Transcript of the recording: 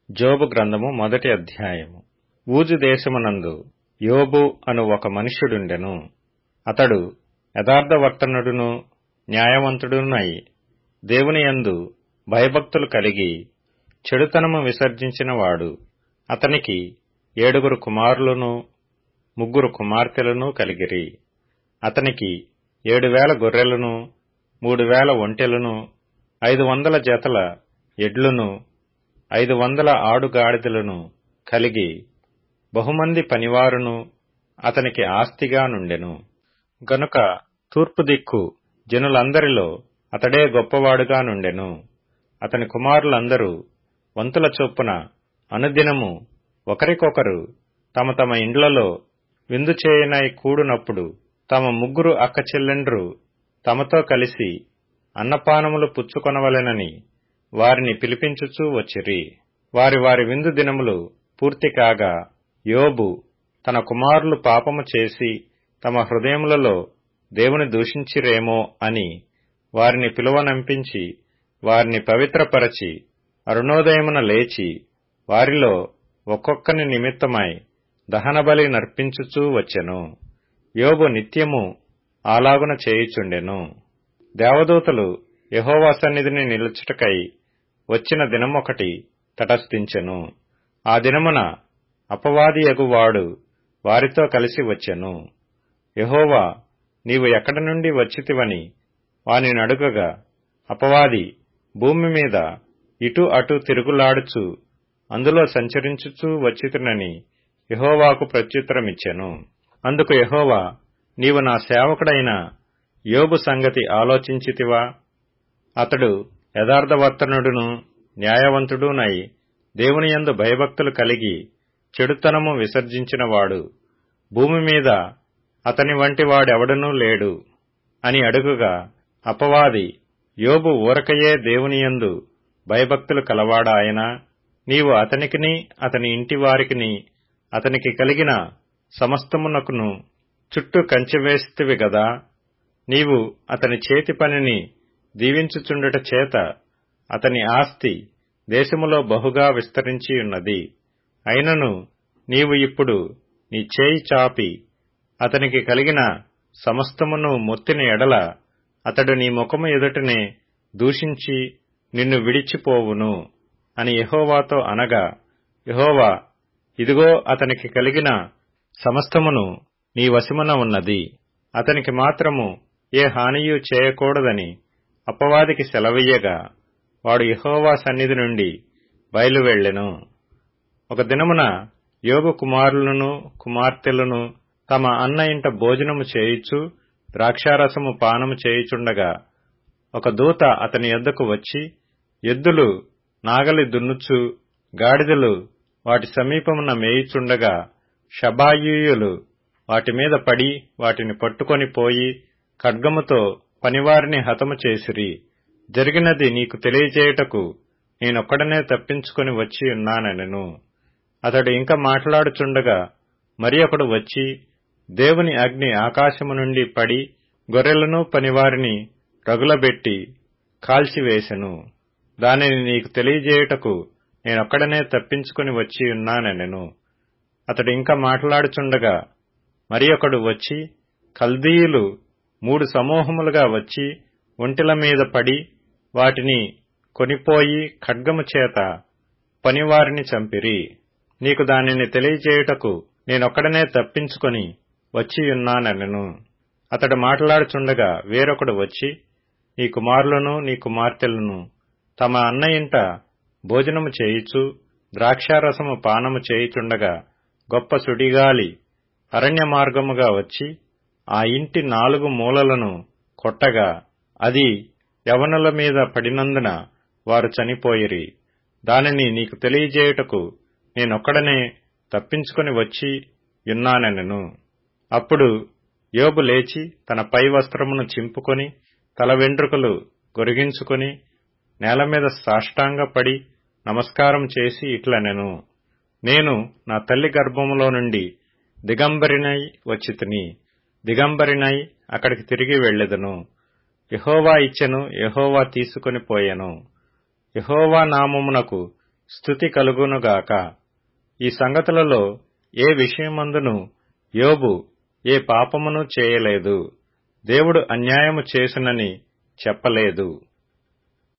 జోబు గ్రంథము మొదటి అధ్యాయము ఊజు దేశమునందు యోబు అను ఒక మనుష్యుడుండెను అతడు యథార్థవర్తనుడును న్యాయవంతుడునై దేవుని యందు భయభక్తులు కలిగి చెడుతనము విసర్జించినవాడు అతనికి ఏడుగురు కుమారులను ముగ్గురు కుమార్తెలను కలిగిరి అతనికి ఏడు వేల గొర్రెలను మూడు వేల ఒంటెలను ఐదు వందల జతల ఎడ్లును ఐదు వందల ఆడుగాడిదలను కలిగి బహుమంది పనివారును అతనికి ఆస్తిగా నుండెను గనుక తూర్పు దిక్కు జనులందరిలో అతడే గొప్పవాడుగా నుండెను అతని కుమారులందరూ వంతుల చొప్పున అనుదినము ఒకరికొకరు తమ తమ ఇండ్లలో విందు చేయనై కూడునప్పుడు తమ ముగ్గురు అక్క చెల్లెండ్రు తమతో కలిసి అన్నపానములు పుచ్చుకొనవలెనని వారిని పిలిపించుచూ వచ్చిరి వారి వారి విందు దినములు పూర్తి కాగా యోబు తన కుమారులు పాపము చేసి తమ హృదయములలో దేవుని దూషించిరేమో అని వారిని పిలువనంపించి వారిని పవిత్రపరచి అరుణోదయమున లేచి వారిలో ఒక్కొక్కని నిమిత్తమై దహనబలి నర్పించుచూ వచ్చెను యోబు నిత్యము అలాగున చేయుచుండెను దేవదూతలు యహోవా సన్నిధిని నిలుచుటకై వచ్చిన దినమొకటి తటస్థించెను ఆ దినమున అపవాది ఎగువాడు వారితో కలిసి వచ్చెను యహోవా నీవు ఎక్కడి నుండి వచ్చితివని వాని నడుగగా అపవాది భూమి మీద ఇటు అటు తిరుగులాడుచు అందులో సంచరించుచూ వచ్చితునని యహోవాకు ప్రత్యుత్తరమిచ్చెను అందుకు యహోవా నీవు నా సేవకుడైన యోబు సంగతి ఆలోచించితివా అతడు యథార్థవర్తనుడును న్యాయవంతుడునై దేవుని యందు భయభక్తులు కలిగి చెడుతనము విసర్జించినవాడు భూమి మీద అతని వంటి వాడెవడనూ లేడు అని అడుగుగా అపవాది యోబు ఊరకయే దేవునియందు భయభక్తులు కలవాడాయన నీవు అతనికిని అతని ఇంటి వారికిని అతనికి కలిగిన సమస్తమునకును చుట్టూ కంచెవేస్తివి గదా నీవు అతని చేతి పనిని దీవించుచుండుట చేత అతని ఆస్తి దేశములో బహుగా విస్తరించి ఉన్నది అయినను నీవు ఇప్పుడు నీ చేయి చాపి అతనికి కలిగిన సమస్తమును మొత్తిన ఎడల అతడు నీ ముఖము ఎదుటనే దూషించి నిన్ను విడిచిపోవును అని యహోవాతో అనగా యహోవా ఇదిగో అతనికి కలిగిన సమస్తమును నీ వశమున ఉన్నది అతనికి మాత్రము ఏ హానియు చేయకూడదని అపవాదికి సెలవయ్యగా వాడు యహోవా సన్నిధి నుండి బయలువెళ్లెను ఒక దినమున యోగు కుమారులను కుమార్తెలను తమ అన్న ఇంట భోజనము చేయుచు ద్రాక్షారసము పానము చేయుచుండగా ఒక దూత అతని యొద్దకు వచ్చి ఎద్దులు నాగలి దున్నుచు గాడిదలు వాటి సమీపమున మేయుచుండగా షబాయూయులు వాటి మీద పడి వాటిని పట్టుకొని పోయి ఖడ్గముతో పనివారిని హతము చేసిరి జరిగినది నీకు తెలియజేయుటకు నేనొక్కడనే తప్పించుకొని వచ్చి ఉన్నానెను అతడు ఇంకా మాట్లాడుచుండగా మరి ఒకడు వచ్చి దేవుని అగ్ని ఆకాశము నుండి పడి గొర్రెలను పనివారిని రగులబెట్టి కాల్చివేసెను దానిని నీకు తెలియజేయుటకు నేనొక్కడనే తప్పించుకుని వచ్చి ఉన్నానెను అతడు ఇంకా మాట్లాడుచుండగా మరి ఒకడు వచ్చి కల్దీయులు మూడు సమూహములుగా వచ్చి ఒంటిల మీద పడి వాటిని కొనిపోయి ఖడ్గము చేత పనివారిని చంపిరి నీకు దానిని తెలియజేయుటకు నేనొక్కడనే తప్పించుకొని వచ్చియున్నానెను అతడు మాట్లాడుచుండగా వేరొకడు వచ్చి నీ కుమారులను నీ కుమార్తెలను తమ అన్న ఇంట భోజనము చేయుచు ద్రాక్షారసము పానము చేయుచుండగా గొప్ప సుడిగాలి అరణ్య మార్గముగా వచ్చి ఆ ఇంటి నాలుగు మూలలను కొట్టగా అది యవనుల మీద పడినందున వారు చనిపోయిరి దానిని నీకు తెలియజేయుటకు నేనొక్కడనే తప్పించుకొని వచ్చి యున్నానెను అప్పుడు యోబు లేచి తన పై వస్త్రమును చింపుకొని తల వెంట్రుకలు గొరిగించుకొని నేల మీద సాష్టాంగపడి నమస్కారం చేసి ఇట్లనెను నేను నా తల్లి గర్భములో నుండి దిగంబరినై వచ్చితిని దిగంబరినై అక్కడికి తిరిగి వెళ్లెదను యహోవా ఇచ్చెను యహోవా తీసుకొని పోయెను యహోవా నామమునకు స్థుతి కలుగునుగాక ఈ సంగతులలో ఏ విషయమందును యోబు ఏ పాపమును చేయలేదు దేవుడు అన్యాయము చేసునని చెప్పలేదు